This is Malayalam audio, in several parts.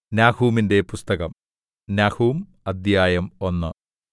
നാഹൂമിന്റെ പുസ്തകം നഹൂം അദ്ധ്യായം ഒന്ന്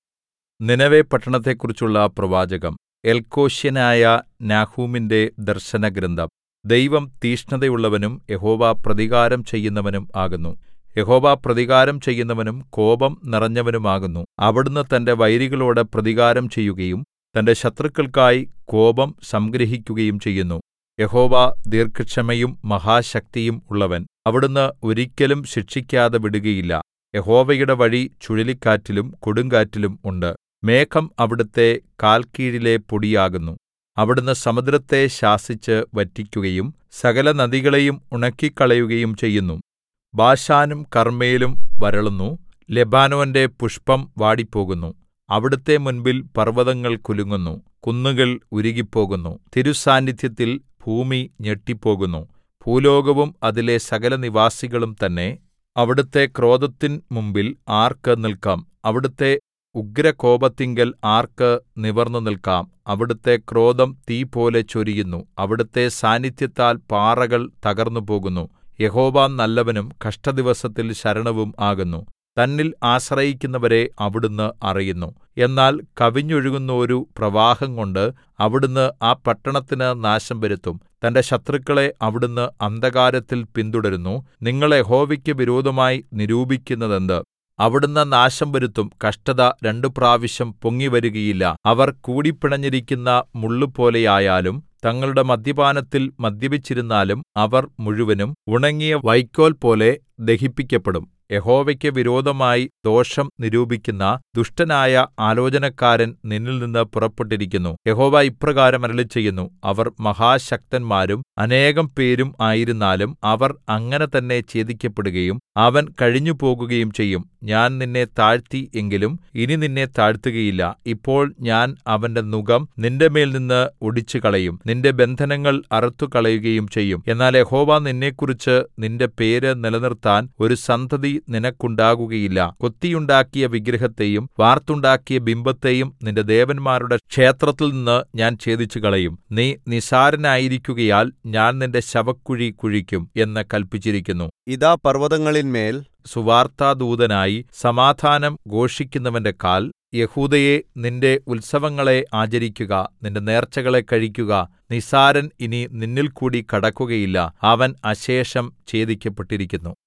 നിനവെ പട്ടണത്തെക്കുറിച്ചുള്ള പ്രവാചകം എൽക്കോശ്യനായ നാഹൂമിന്റെ ദർശനഗ്രന്ഥം ദൈവം തീക്ഷ്ണതയുള്ളവനും യഹോവ പ്രതികാരം ചെയ്യുന്നവനും ആകുന്നു യഹോവ പ്രതികാരം ചെയ്യുന്നവനും കോപം നിറഞ്ഞവനുമാകുന്നു അവിടുന്ന് തന്റെ വൈരികളോട് പ്രതികാരം ചെയ്യുകയും തന്റെ ശത്രുക്കൾക്കായി കോപം സംഗ്രഹിക്കുകയും ചെയ്യുന്നു യഹോവ ദീർഘക്ഷമയും മഹാശക്തിയും ഉള്ളവൻ അവിടുന്ന് ഒരിക്കലും ശിക്ഷിക്കാതെ വിടുകയില്ല യഹോവയുടെ വഴി ചുഴലിക്കാറ്റിലും കൊടുങ്കാറ്റിലും ഉണ്ട് മേഘം അവിടുത്തെ കാൽക്കീഴിലെ പൊടിയാകുന്നു അവിടുന്ന് സമുദ്രത്തെ ശാസിച്ച് വറ്റിക്കുകയും സകലനദികളെയും ഉണക്കിക്കളയുകയും ചെയ്യുന്നു ബാശാനും കർമ്മേലും വരളുന്നു ലെബാനോന്റെ പുഷ്പം വാടിപ്പോകുന്നു അവിടുത്തെ മുൻപിൽ പർവ്വതങ്ങൾ കുലുങ്ങുന്നു കുന്നുകൾ ഉരുകിപ്പോകുന്നു തിരുസാന്നിദ്ധ്യത്തിൽ ഭൂമി ഞെട്ടിപ്പോകുന്നു ഭൂലോകവും അതിലെ സകലനിവാസികളും തന്നെ അവിടുത്തെ ക്രോധത്തിൻ മുമ്പിൽ ആർക്ക് നിൽക്കാം അവിടുത്തെ ഉഗ്രകോപത്തിങ്കൽ ആർക്ക് നിവർന്നുനിൽക്കാം അവിടുത്തെ ക്രോധം തീപോലെ ചൊരിയുന്നു അവിടുത്തെ സാന്നിദ്ധ്യത്താൽ പാറകൾ തകർന്നുപോകുന്നു യഹോവ നല്ലവനും കഷ്ടദിവസത്തിൽ ശരണവും ആകുന്നു തന്നിൽ ആശ്രയിക്കുന്നവരെ അവിടുന്ന് അറിയുന്നു എന്നാൽ കവിഞ്ഞൊഴുകുന്നോരു പ്രവാഹംകൊണ്ട് അവിടുന്ന് ആ പട്ടണത്തിന് നാശം വരുത്തും തന്റെ ശത്രുക്കളെ അവിടുന്ന് അന്ധകാരത്തിൽ പിന്തുടരുന്നു നിങ്ങൾ യഹോവയ്ക്ക് വിരോധമായി നിരൂപിക്കുന്നതെന്ത് അവിടുന്ന് നാശം വരുത്തും കഷ്ടത രണ്ടു പ്രാവശ്യം പൊങ്ങിവരുകയില്ല അവർ കൂടിപ്പിണഞ്ഞിരിക്കുന്ന മുള്ളുപോലെയായാലും തങ്ങളുടെ മദ്യപാനത്തിൽ മദ്യപിച്ചിരുന്നാലും അവർ മുഴുവനും ഉണങ്ങിയ വൈക്കോൽ പോലെ ദഹിപ്പിക്കപ്പെടും യഹോവയ്ക്ക് വിരോധമായി ദോഷം നിരൂപിക്കുന്ന ദുഷ്ടനായ ആലോചനക്കാരൻ നിന്നിൽനിന്ന് പുറപ്പെട്ടിരിക്കുന്നു യഹോവ ഇപ്രകാരം അരുളിച്ചെയ്യുന്നു അവർ മഹാശക്തന്മാരും അനേകം പേരും ആയിരുന്നാലും അവർ അങ്ങനെ തന്നെ ഛേദിക്കപ്പെടുകയും അവൻ കഴിഞ്ഞുപോകുകയും ചെയ്യും ഞാൻ നിന്നെ താഴ്ത്തി എങ്കിലും ഇനി നിന്നെ താഴ്ത്തുകയില്ല ഇപ്പോൾ ഞാൻ അവന്റെ നുകം നിന്റെമേൽനിന്ന് ഒടിച്ചുകളയും നിന്റെ ബന്ധനങ്ങൾ അറുത്തുകളയുകയും ചെയ്യും എന്നാൽ യഹോവ നിന്നെക്കുറിച്ച് നിന്റെ പേര് നിലനിർത്താൻ ഒരു സന്തതി നിനക്കുണ്ടാകുകയില്ല കൊത്തിയുണ്ടാക്കിയ വിഗ്രഹത്തെയും വാർത്തുണ്ടാക്കിയ ബിംബത്തെയും നിന്റെ ദേവന്മാരുടെ ക്ഷേത്രത്തിൽ നിന്ന് ഞാൻ ഛേദിച്ചുകളയും നീ നിസ്സാരനായിരിക്കുകയാൽ ഞാൻ നിന്റെ ശവക്കുഴി കുഴിക്കും എന്ന് കല്പിച്ചിരിക്കുന്നു ഇതാ പർവ്വതങ്ങളിന്മേൽ സുവാർത്താദൂതനായി സമാധാനം ഘോഷിക്കുന്നവന്റെ കാൽ യഹൂദയേ നിന്റെ ഉത്സവങ്ങളെ ആചരിക്കുക നിന്റെ നേർച്ചകളെ കഴിക്കുക നിസ്സാരൻ ഇനി നിന്നിൽകൂടി കടക്കുകയില്ല അവൻ അശേഷം ഛേദിക്കപ്പെട്ടിരിക്കുന്നു